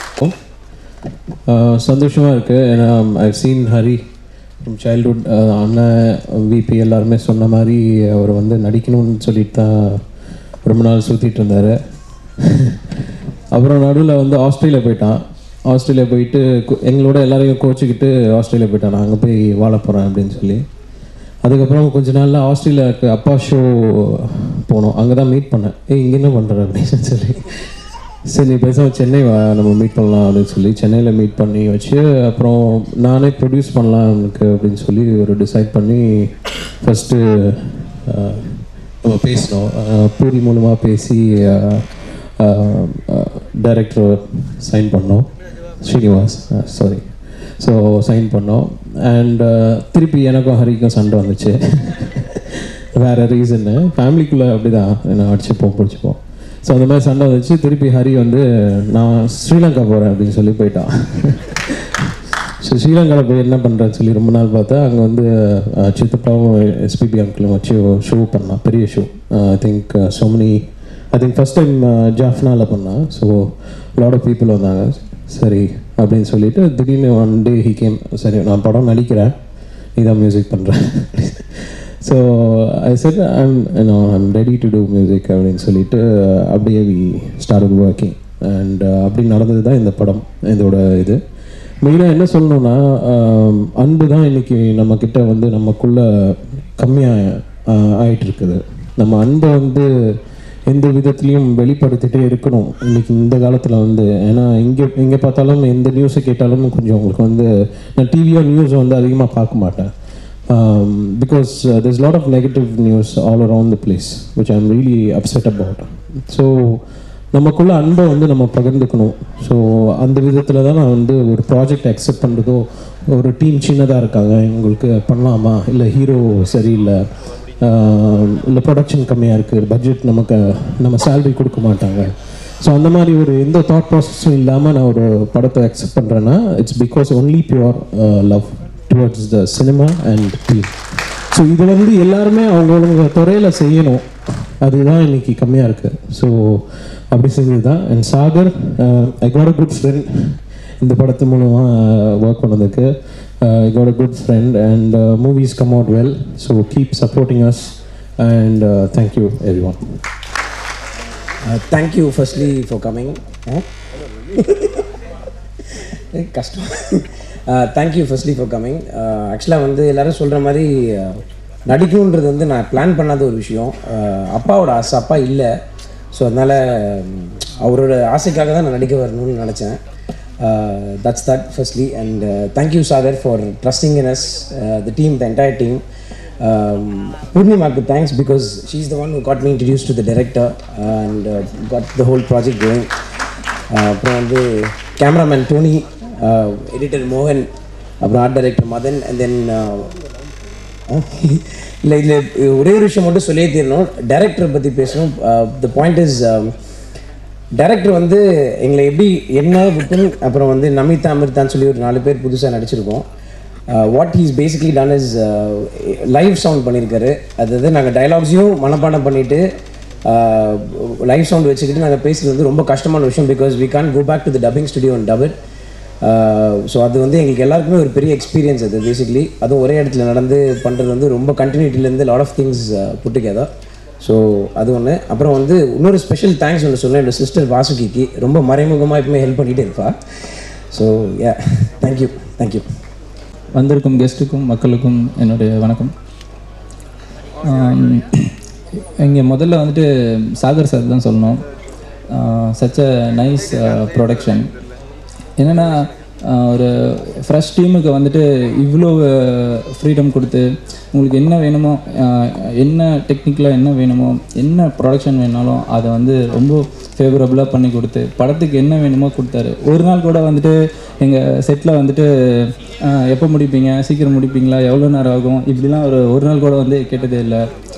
சந்தோஷமாக இருக்குது ஏன்னா I've seen Hari from childhood அண்ணன் விபி எல்லாருமே சொன்ன மாதிரி அவர் வந்து நடிக்கணும்னு சொல்லிட்டு தான் ரொம்ப நாள் சுற்றிட்டு இருந்தார் அப்புறம் நடுவில் வந்து ஆஸ்திரேலியா போயிட்டான் ஆஸ்திரேலியா போயிட்டு கு- எங்களோட எல்லாரையும் கோச்சிக்கிட்டு ஆஸ்திரேலியா போயிட்டான் நான் அங்கே போய் வாழ போகிறேன் அப்படின்னு சொல்லி அதுக்கப்புறம் கொஞ்ச நாளில் ஆஸ்திரேலியாவுக்கு அப்பா ஷோ போனோம் அங்கே தான் மீட் பண்ணேன் ஏய் இங்கே என்ன பண்ணுற அப்படின்னு சொல்லி சரி நீ பேசாம சென்னை வா நம்ம மீட் பண்ணலாம் அப்படின்னு சொல்லி சென்னையில் மீட் பண்ணி வச்சு அப்புறம் நானே ப்ரொடியூஸ் பண்ணலாம் எனக்கு அப்படின்னு சொல்லி ஒரு டிசைட் பண்ணி ஃபஸ்ட்டு நம்ம பேசினோம் அஹ், பூரி மூலமாக பேசி டைரக்டர் சைன் பண்ணோம் ஸ்ரீனிவாஸ் சாரி ஸோ சைன் பண்ணோம் அண்ட் திருப்பி எனக்கும் ஹரிக்கும் சண்டை வந்துச்சு வேறு ரீசன்னு ஃபேமிலிக்குள்ளே அப்படி தான் நான் அடிச்சுப்போம் பிடிச்சிப்போம் ஸோ அந்த மாதிரி சண்டை வந்துச்சு திருப்பி ஹரி வந்து நான் ஸ்ரீலங்கா போகிறேன் அப்படின்னு சொல்லி போயிட்டான் ஸோ ஸ்ரீலங்காவில் போய் என்ன பண்ணுறேன்னு சொல்லி ரொம்ப நாள் பார்த்தா அங்கே வந்து அஹ், சித்தப்பாவும் எஸ்பிபி அங்கிளும் வச்சு ஷோ பண்ணான் பெரிய show I think so many I think first time ஜாஃப்னாவில் பண்ணான் ஸோ லாட் ஆஃப் பீப்புள் வந்தாங்க சரி அப்படின்னு சொல்லிட்டு திடீர்னு ஒன் டே ஹி கேம் சரி நான் படம் நடிக்கிறேன் நீ தான் மியூசிக் பண்ணுறேன் so I said I'm no I'm ready to do music அப்படின்னு சொல்லிட்டு அப்படியே வி ஸ்டார்ட் ஒர்க்கிங் அண்ட் அப்படி நடந்தது தான் இந்த படம் இதோட இது மெயினாக என்ன சொல்லணும்னா ஆம், அன்பு தான் இன்னைக்கு நம்ம கிட்ட வந்து நமக்குள்ள கம்மியாக ஆயிட்டு இருக்குது நம்ம அன்பை வந்து எந்த விதத்துலையும் வெளிப்படுத்திட்டே இருக்கணும் இன்னைக்கு இந்த காலத்தில் வந்து ஏன்னா எங்கே எங்கே பார்த்தாலும் எந்த நியூஸை கேட்டாலும் கொஞ்சம் உங்களுக்கு வந்து நான் டிவியோ நியூஸ் வந்து அதிகமாக பார்க்க மாட்டேன் because there's lot of negative news all around the place which I'm really upset about so நமக்குள்ள அன்பை வந்து நம்ம பகிர்ந்துக்கணும் ஸோ அந்த விதத்தில் தான் நான் வந்து ஒரு ப்ராஜெக்ட் அக்செப்ட் பண்ணுறதோ ஒரு டீம் சின்னதாக இருக்காங்க உங்களுக்கு பண்ணலாமா இல்லை ஹீரோ சரியில்லை இல்லை ப்ரொடக்ஷன் கம்மியாக இருக்குது பட்ஜெட் நமக்கு நம்ம சேலரி கொடுக்க மாட்டாங்க ஸோ அந்த மாதிரி ஒரு எந்த தாட் ப்ராசஸும் இல்லாமல் நான் ஒரு படத்தை அக்செப்ட் பண்ணுறேன்னா it's because only pure love towards the cinema and team so இது வந்து எல்லாருமே அவங்கவுங்க துறையில் செய்யணும் அதுதான் இன்னைக்கு கம்மியாக இருக்குது ஸோ அப்படி செஞ்சது தான் and Sagar I got a good friend இந்த படத்து மூலமாக ஒர்க் பண்ணதுக்கு I got a good friend and movies come out well so keep supporting us and thank you everyone
Uh, thank you firstly for coming. Huh? Eh, கஷ்டம் thank you firstly for coming ஆக்சுவலாக வந்து எல்லாரும் சொல்கிற மாதிரி uh, நடிக்கணுன்றது வந்து நான் plan பண்ணாத ஒரு விஷயம் Uh, அப்பாவோட ஆசை அப்பா இல்லை ஸோ அதனால் அவரோட ஆசைக்காக தான் நான் நடிக்க வரணும்னு நினச்சேன் that's that firstly and thank you Sagar for trusting in us the team the entire team um, Purnimaka, thanks because she's the one who got me introduced to the director and uh, got the whole project going. Uh, அப்புறம் வந்து cameraman Dhoni editor மோகன் அப்புறம் art director Madan and then இல்லை இதில் ஒரே ஒரு விஷயம் மட்டும் சொல்லியே தீரணும் டேரக்டரை பற்றி பேசணும் த பாயிண்ட் இஸ் டேரக்டர் வந்து எங்களை எப்படி என்ன விபின் அப்புறம் வந்து நமிதா அமிர்தான்னு சொல்லி ஒரு நாலு பேர் புதுசாக நடிச்சிருக்கோம் what he's basically done is live sound பண்ணியிருக்காரு அதாவது நாங்கள் டைலாக்ஸையும் மனப்பாடம் பண்ணிவிட்டு லைவ் சவுண்ட் வச்சுக்கிட்டு நாங்கள் பேசுகிறது வந்து ரொம்ப கஷ்டமான விஷயம் because we can't go back to the dubbing studio and dub it so அது வந்து எங்களுக்கு எல்லாருக்குமே ஒரு பெரிய எக்ஸ்பீரியன்ஸ் அது பேசிக்லி அதுவும் ஒரே இடத்துல நடந்து பண்ணுறது வந்து ரொம்ப கண்டினியூட்டிலேருந்து lot of things put together so அது ஒன்று அப்புறம் வந்து இன்னொரு ஸ்பெஷல் தேங்க்ஸ் ஒன்று சொன்னேன் என்னோட சிஸ்டர் வாசுகிக்கு ரொம்ப மறைமுகமாக எப்பவுமே ஹெல்ப் பண்ணிகிட்டே இருப்பா ஸோ யா தேங்க்யூ தேங்க்யூ
வந்திருக்கும் கெஸ்ட்டுக்கும் மக்களுக்கும் என்னுடைய வணக்கம் இங்கே முதல்ல வந்துட்டு சாகர் சார் தான் சொல்லணும் சச் அ நைஸ் ப்ரொடக்ஷன் என்னென்னா ஒரு ஃப்ரெஷ் டீமுக்கு வந்துட்டு இவ்வளோ ஃப்ரீடம் கொடுத்து உங்களுக்கு என்ன வேணுமோ ஆஹ் என்ன டெக்னிக்கலாக என்ன வேணுமோ என்ன ப்ரொடக்ஷன் வேணாலும் அதை வந்து ரொம்ப ஃபேவரபுளாக பண்ணி கொடுத்து படத்துக்கு என்ன வேணுமோ கொடுத்தாரு ஒரு நாள் கூட வந்துட்டு எங்கள் செட்டில் வந்துட்டு ஆஹ் எப்போ முடிப்பீங்க சீக்கிரம் முடிப்பீங்களா எவ்வளோ நேரம் ஆகும் இப்படிலாம் ஒரு ஒரு நாள் கூட வந்து கேட்டதே இல்லை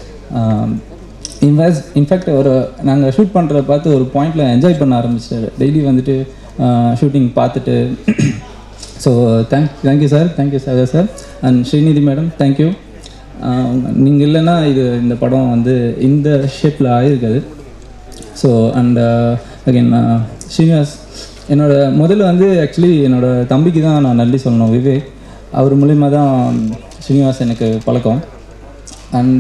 இன்வாஸ் இன்ஃபேக்ட் ஒரு நாங்கள் ஷூட் பண்ணுறத பார்த்து ஒரு பாயிண்டில் என்ஜாய் பண்ண ஆரம்பிச்சிட்டாரு டெய்லி வந்துட்டு ஷூட்டிங் பார்த்துட்டு so thank thank you sir thank you sir sir and Srinidhi madam thank you நீங்கள் இல்லைன்னா இது இந்த படம் வந்து இந்த ஷேப்பில் ஆகிருக்காது ஸோ அண்ட் அகைன் ஸ்ரீனிவாஸ் என்னோட முதல்ல வந்து ஆக்சுவலி என்னோட தம்பிக்கு தான் நான் நன்றி சொல்லணும் விவேக் அவர் மூலிமா தான் ஸ்ரீனிவாஸ் எனக்கு பழக்கம் and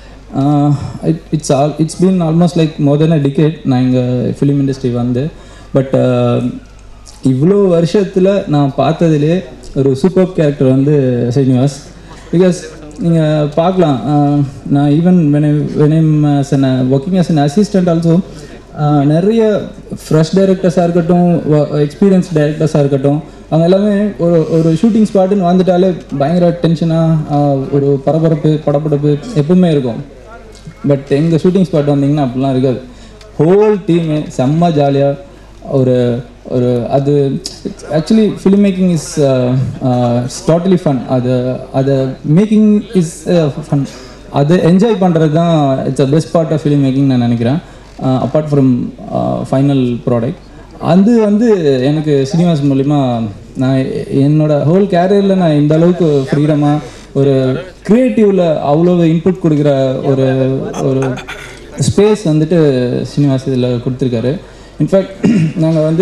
it it's all it's been almost like more then a decade நான் இங்கே ஃபிலிம் இண்டஸ்ட்ரி வந்து பட் இவ்வளோ வருஷத்தில் நான் பார்த்ததுலே ஒரு சூப்பர் கேரக்டர் வந்து ஸ்ரீனிவாஸ் பிகாஸ் நீங்கள் பார்க்கலாம் ஆஹ் நான் even when when as an working as an assistant also நிறைய ஃப்ரெஷ் டைரக்டர்ஸாக இருக்கட்டும் எக்ஸ்பீரியன்ஸ் டைரக்டர்ஸாக இருக்கட்டும் அவங்க எல்லாமே ஒரு ஒரு ஷூட்டிங் ஸ்பாட்டுன்னு வந்துட்டாலே பயங்கர டென்ஷனாக ஒரு பரபரப்பு படப்படப்பு எப்பவுமே இருக்கும் பட் எங்கள் ஷூட்டிங் ஸ்பாட் வந்தீங்கன்னா அப்படிலாம் இருக்காது ஹோல் டீமு செம்ம ஜாலியாக ஒரு ஒரு அது actually film making is totally fun அது அதை மேக்கிங் இஸ் ஃபன் அதை என்ஜாய் பண்ணுறது தான் it's a best part of film making நான் நினைக்கிறேன் அப்பார்ட் ஃப்ரம் ஃபைனல் ப்ராடக்ட் அது வந்து எனக்கு சினிமாஸ் மூலிமா நான் என்னோட ஹோல் கேரியரில் நான் இந்த அளவுக்கு ஃப்ரீடமாக ஒரு க்ரியேட்டிவில் அவ்வளோ இன்புட் கொடுக்குற ஒரு ஒரு ஸ்பேஸ் வந்துட்டு சினிமாஸ் இதில் கொடுத்துருக்காரு இன்ஃபேக்ட் நாங்கள் வந்து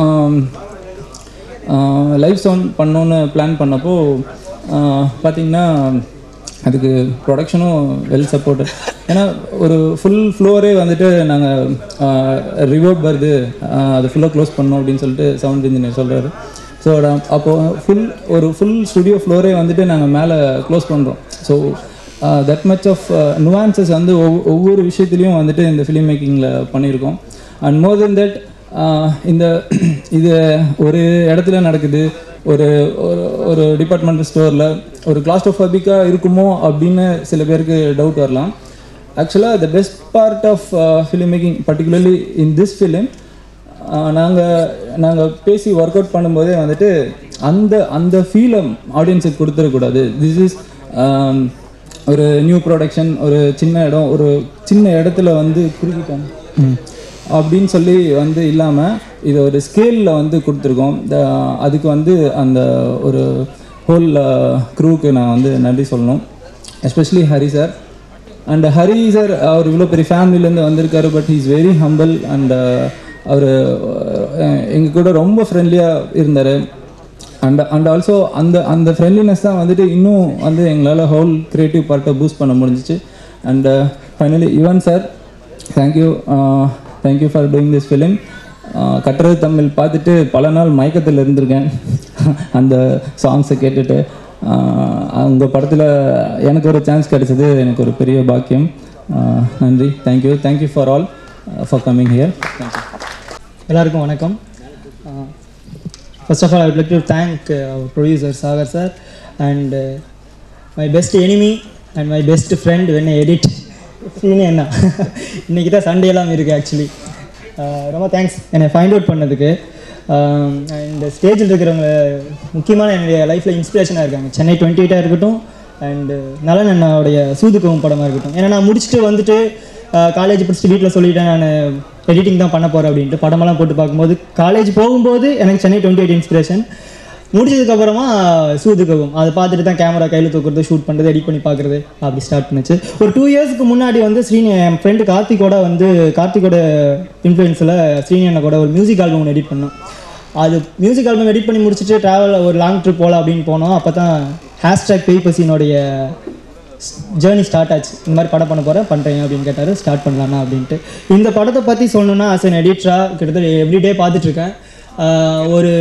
லைவ் சவுண்ட் பண்ணோன்னு பிளான் பண்ணப்போ பார்த்திங்கன்னா அதுக்கு ப்ரொடக்ஷனும் வெல் சப்போர்ட் ஏன்னா ஒரு ஃபுல் ஃப்ளோரே வந்துட்டு நாங்கள் ரிவர்ப் வருது அது ஃபுல்லாக க்ளோஸ் பண்ணோம் அப்படின்னு சொல்லிட்டு சவுண்ட் இன்ஜினியர் சொல்கிறாரு ஸோ அப்போது ஃபுல் ஒரு ஃபுல் ஸ்டுடியோ ஃப்ளோரே வந்துட்டு நாங்கள் மேலே க்ளோஸ் பண்ணுறோம் so that much of nuances வந்து ஒவ் ஒவ்வொரு விஷயத்துலையும் வந்துட்டு இந்த ஃபிலிம் மேக்கிங்கில் பண்ணியிருக்கோம் அண்ட் மோர் தென் தட் இந்த இது ஒரு இடத்துல நடக்குது ஒரு ஒரு ஒரு டிபார்ட்மெண்டல் ஸ்டோரில் ஒரு கிளாஸ்டோஃபபிக்காக இருக்குமோ அப்படின்னு சில பேருக்கு டவுட் வரலாம் ஆக்சுவலாக the best part of film making particularly in this film நாங்கள் நாங்கள் பேசி ஒர்க் அவுட் பண்ணும்போதே வந்துட்டு அந்த அந்த ஃபீலை ஆடியன்ஸுக்கு கொடுத்துடக்கூடாது திஸ் இஸ் ஒரு நியூ ப்ரொடக்ஷன் ஒரு சின்ன இடம் ஒரு சின்ன இடத்துல வந்து குறுக்கிட்டாங்க ம். அப்படின்னு சொல்லி வந்து இல்லாமல் இது ஒரு ஸ்கேலில் வந்து கொடுத்துருக்கோம் த- அதுக்கு வந்து அந்த ஒரு ஹோல் க்ரூவுக்கு நான் வந்து நன்றி சொல்லணும் especially Hari sir and Hari sir அவர் இவ்வளோ பெரிய ஃபேமிலிலேருந்து வந்திருக்காரு but is very humble and அவர் எங்கள் கூட ரொம்ப ஃப்ரெண்ட்லியாக இருந்தார் அண்ட் அண்ட் ஆல்சோ அந்த அந்த ஃப்ரெண்ட்லினஸ் தான் வந்துட்டு இன்னும் வந்து எங்களால் ஹோல் க்ரியேட்டிவ் பார்ட்டை பூஸ்ட் பண்ண முடிஞ்சிச்சு and finally Yuvan sir thank you thank you for doing this film கட்டுறது தமிழ் பார்த்துட்டு பல நாள் மயக்கத்தில் இருந்திருக்கேன் அந்த சாங்ஸை கேட்டுட்டு உங்கள் படத்தில் எனக்கு ஒரு சான்ஸ் கிடைச்சது எனக்கு ஒரு பெரிய பாக்கியம் ஆஹ் நன்றி thank you thank you for all for coming here thank you
எல்லாருக்கும் வணக்கம் first of all I would like to thank uh, our producer Sagar sir and uh, my best enemy and my best friend when I edit சீனி என்ன இன்றைக்கி தான் Sunday எல்லாம் இருக்குது actually ரொம்ப thanks என்னை ஃபைண்ட் அவுட் பண்ணதுக்கு இந்த ஸ்டேஜில் இருக்கிறவங்க முக்கியமான என்னுடைய லைஃப்பில் இன்ஸ்பிரேஷனாக இருக்காங்க சென்னை டுவெண்ட்டி எயிட்டாக இருக்கட்டும் அண்டு நலன் அண்ணாவுடைய சூதுக்கவும் படமாக இருக்கட்டும் ஏன்னா நான் முடிச்சுட்டு வந்துட்டு காலேஜ் படிச்சுட்டு வீட்டில் சொல்லிட்டேன் நான் எடிட்டிங் தான் பண்ண போகிறேன் அப்படின்ட்டு படமெல்லாம் போட்டு பார்க்கும்போது காலேஜ் போகும்போது எனக்கு சென்னை டுவெண்ட்டி எயிட் இன்ஸ்பிரேஷன் முடிச்சதுக்கப்புறமா சூதுக்கவும் அதை பார்த்துட்டு தான் கேமரா கையில் தூக்குறது ஷூட் பண்ணுறது எடிட் பண்ணி பார்க்குறது அப்படி ஸ்டார்ட் பண்ணுச்சு ஒரு டூ இயர்ஸ்க்கு முன்னாடி வந்து ஸ்ரீனி என் ஃப்ரெண்டு கார்த்திகோட வந்து கார்த்திகோட இன்ஃப்ளூயன்ஸில் ஸ்ரீனி அண்ணா கூட ஒரு மியூசிக் ஆல்பம் ஒன்று எடிட் பண்ணோம் அது மியூசிக் ஆல்பம் எடிட் பண்ணி முடிச்சுட்டு ட்ராவல் ஒரு லாங் ட்ரிப் போகலாம் அப்படின்னு போனோம் அப்போ தான் ஹேஷ்டாக் பேய் பசினுடைய ஜேர்னி ஸ்டார்ட் ஆச்சு இந்த மாதிரி படம் பண்ண போகிறேன் பண்ணுறேன் அப்படின்னு கேட்டார் ஸ்டார்ட் பண்ணலாமா அப்படின்ட்டு இந்த படத்தை பற்றி சொல்லணும்னா ஆஸ் an எடிட்டராக கிட்டத்தட்ட எவ்ரிடே பார்த்துட்ருக்கேன் ஒரு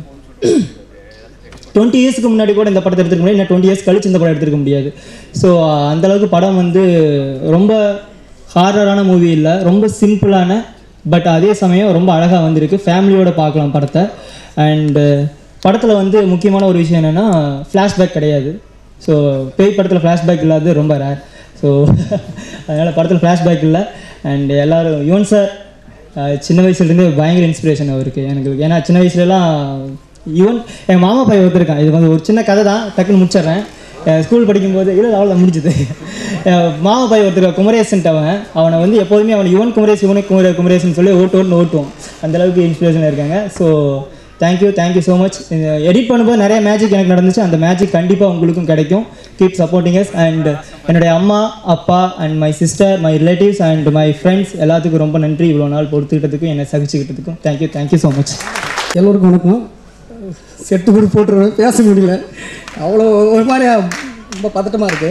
டுவெண்ட்டி இயர்ஸ்க்கு முன்னாடி கூட இந்த படத்தை எடுத்துக்க முடியாது டுவெண்ட்டி இயர்ஸ் கழிச்சு இந்த படம் எடுத்துக்க முடியாது ஸோ அந்தளவுக்கு படம் வந்து ரொம்ப ஹாரரான மூவி இல்லை ரொம்ப சிம்பிளான பட் அதே சமயம் ரொம்ப அழகாக வந்திருக்கு ஃபேமிலியோட பார்க்கலாம் படத்தை அண்டு படத்தில் வந்து முக்கியமான ஒரு விஷயம் என்னென்னா ஃப்ளாஷ்பேக் கிடையாது ஸோ பேய் படத்தில் ஃப்ளாஷ்பேக் இல்லாதது ரொம்ப ரேர் ஸோ அதனால் படத்தில் ஃப்ளாஷ்பேக் இல்லை அண்ட் எல்லோரும் யுவன் சார் சின்ன வயசுலேருந்தே பயங்கர இன்ஸ்பிரேஷன் அவருக்கு எனக்கு ஏன்னா சின்ன வயசுலலாம் ஈவன் என் மாமா பையன் ஒருத்தருக்கான் இது வந்து ஒரு சின்ன கதை தான் டக்குன்னு முடிச்சிடுறேன் ஸ்கூல் படிக்கும்போது இல்லை அவ்வளோ முடிஞ்சுது என் மாமா பையன் ஒருத்தர் குமரேசன்ட்டு அவன் அவனை வந்து எப்போதுமே அவன் யுவன் குமரேஸ் யுவன் குமரே குமரேசன் சொல்லி ஓட்டு ஓட்டுன்னு ஓட்டுவோம் அந்தளவுக்கு இன்ஸ்பிரேஷனாக இருக்காங்க so thank you thank you so much edit பண்ணும்போது நிறைய மேஜிக் எனக்கு நடந்துச்சு அந்த மேஜிக் கண்டிப்பாக உங்களுக்கும் கிடைக்கும் கீப் சப்போர்ட்டிங் எஸ் அண்ட் என்னுடைய அம்மா அப்பா and my sister my relatives and my friends எல்லாத்துக்கும் ரொம்ப நன்றி இவ்வளோ நாள் பொறுத்துக்கிட்டதுக்கும் என்னை சகிச்சுக்கிட்டதுக்கும் தேங்க்யூ தேங்க்யூ ஸோ மச்
எல்லோருக்கும் வணக்கம் செட்டு கூட போட்டுருவேன் பேச முடியல அவ்வளோ ஒரு மாதிரி ரொம்ப பதட்டமாக இருக்குது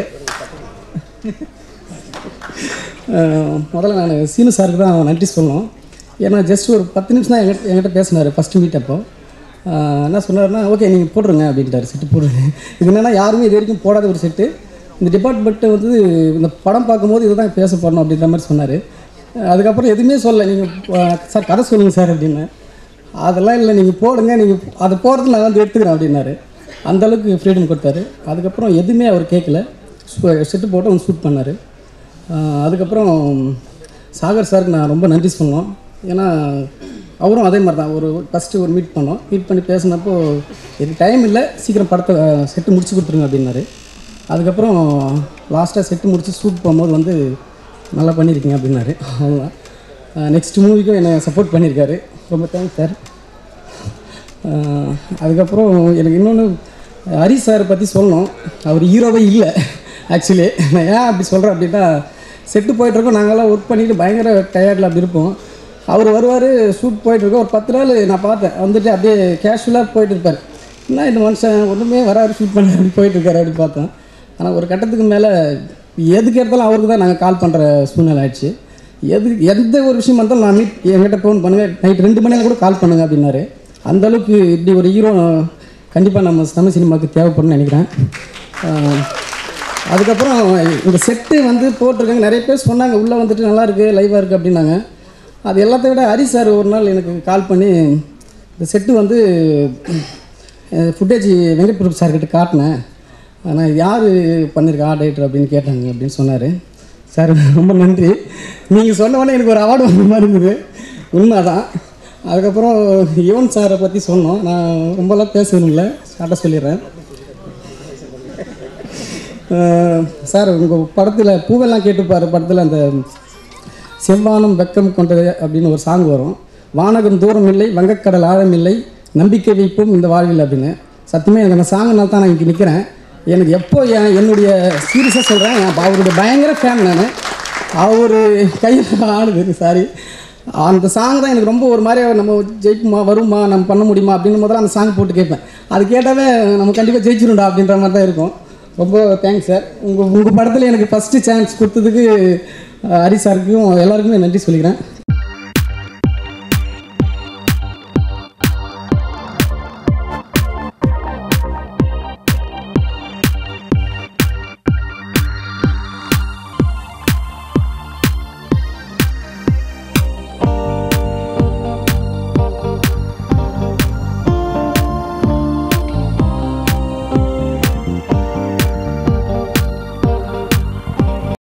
முதல்ல நான் சீனு சாருக்கு தான் நன்றி சொல்லணும் ஏன்னா ஜஸ்ட் ஒரு பத்து நிமிஷம் தான் என்கிட்ட என்கிட்ட பேசினார் ஃபஸ்ட்டு மீட் அப்போ ஆஹ் என்ன சொன்னார்னா ஓகே நீங்கள் போட்டுருங்க அப்படின்ட்டார் செட்டு போடுங்க இது என்னென்னா யாருமே இது வரைக்கும் போடாத ஒரு செட்டு இந்த டிபார்ட்மெண்ட்டு வந்து இந்த படம் பார்க்கும்போது இதுதான் பேச போடணும் அப்படின்ற மாதிரி சொன்னார் அதுக்கப்புறம் எதுவுமே சொல்லலை நீங்கள் சார் கதை சொல்லுங்கள் சார் அப்படின்னு அதெல்லாம் இல்லை நீங்கள் போடுங்க நீங்கள் அதை போகிறது நான் வந்து எடுத்துக்கிறேன் அப்படின்னாரு அந்த அளவுக்கு ஃப்ரீடம் கொடுத்தாரு அதுக்கப்புறம் எதுவுமே அவர் கேட்கல செட்டு போட்டு அவங்க ஷூட் பண்ணார் அதுக்கப்புறம் சாகர் சாருக்கு நான் ரொம்ப நன்றி சொல்லணும் ஏன்னா அவரும் அதே மாதிரி தான் ஒரு ஃபஸ்ட்டு ஒரு மீட் பண்ணோம் மீட் பண்ணி பேசினப்போ எனக்கு டைம் இல்லை சீக்கிரம் படத்தை செட்டு முடிச்சு கொடுத்துருங்க அப்படின்னாரு அதுக்கப்புறம் லாஸ்ட்டாக செட்டு முடிச்சு ஷூட் போகும்போது வந்து நல்லா பண்ணியிருக்கீங்க அப்படின்னாரு அவ்வளோதான் நெக்ஸ்ட் மூவிக்கும் என்னை சப்போர்ட் பண்ணியிருக்காரு ரொம்ப தேங்க்ஸ் சார் அதுக்கப்புறம் எனக்கு இன்னொன்று ஹரி சாரை பற்றி சொல்லணும் அவர் ஹீரோவே இல்லை ஆக்சுவலி நான் ஏன் அப்படி சொல்கிறேன் அப்படின்னா செட்டு போயிட்டுருக்கோம் நாங்கள்லாம் ஒர்க் பண்ணிட்டு பயங்கர டயர்டில் அப்படி இருப்போம் அவர் வருவார் ஷூட் போயிட்டுருக்கோம் ஒரு பத்து நாள் நான் பார்த்தேன் வந்துட்டு அப்படியே கேஷுவலாக போயிட்டு இருப்பார் என்ன இந்த மனுஷன் ஒன்றுமே வராரு ஷூட் பண்ண அப்படி போயிட்டுருக்காரு அப்படி பார்த்தேன் ஆனால் ஒரு கட்டத்துக்கு மேலே எதுக்கு எடுத்தாலும் அவருக்கு தான் நாங்கள் கால் பண்ணுற சூழ்நிலை ஆயிடுச்சு எது எந்த ஒரு விஷயம் இருந்தாலும் நான் மீட் என்கிட்ட ஃபோன் பண்ணுங்கள் நைட் ரெண்டு மணியில் கூட கால் பண்ணுங்க அப்படின்னாரு அந்த அளவுக்கு இப்படி ஒரு ஹீரோ கண்டிப்பாக நம்ம தமிழ் சினிமாவுக்கு தேவைப்படும்னு நினைக்கிறேன் அதுக்கப்புறம் இந்த செட்டு வந்து போட்டிருக்காங்க நிறைய பேர் சொன்னாங்க உள்ளே வந்துட்டு நல்லா இருக்கு லைவாக இருக்குது அப்படின்னாங்க அது எல்லாத்த விட ஹரி சார் ஒரு நாள் எனக்கு கால் பண்ணி இந்த செட்டு வந்து ஃபுட்டேஜ் வெங்கட் பிரபு சார்கிட்ட காட்டினேன் ஆனால் யார் பண்ணியிருக்கா ஆர்ட் ரைட்டர் அப்படின்னு கேட்டாங்க அப்படின்னு சொன்னார் சார் ரொம்ப நன்றி நீங்கள் சொன்ன உடனே எனக்கு ஒரு அவார்டு வந்த மாதிரி இருந்தது உண்மைதான் அதுக்கப்புறம் யுவன் சாரை பற்றி சொன்னோம் நான் ரொம்பலாம் பேசணும் இல்லை ஷார்ட்டாக சொல்லிடுறேன் அஹ் சார் உங்கள் படத்தில் பூவெல்லாம் கேட்டுப்பார் படத்தில் அந்த செவ்வானம் வெக்கம் கொண்டது அப்படின்னு ஒரு சாங் வரும் வானகம் தூரம் இல்லை வங்கக்கடல் ஆழம் இல்லை நம்பிக்கை வைப்போம் இந்த வாழ்வில் அப்படின்னு சத்தியமே எனக்கு அந்த சாங்கினால தான் நான் இங்கே நிற்கிறேன் எனக்கு எப்போ என் என்னுடைய சீரியஸாக சொல்கிறேன் அவருடைய பயங்கர ஃபேன் நான் அவர் கையில் ஆடுது சாரி அந்த சாங் தான் எனக்கு ரொம்ப ஒரு மாதிரி நம்ம ஜெயிக்குமா வருமா நம்ம பண்ண முடியுமா அப்படின்னு முதல்ல அந்த சாங் போட்டு கேட்பேன் அது கேட்டாவே நம்ம கண்டிப்பாக ஜெயிச்சிரும்டா அப்படின்ற மாதிரி தான் இருக்கும் ரொம்ப தேங்க்ஸ் சார் உங்கள் உங்கள் படத்தில் எனக்கு ஃபஸ்ட்டு சான்ஸ் கொடுத்ததுக்கு அஹ், ஹரி சாருக்கும் எல்லாருக்குமே நன்றி சொல்லிக்கிறேன்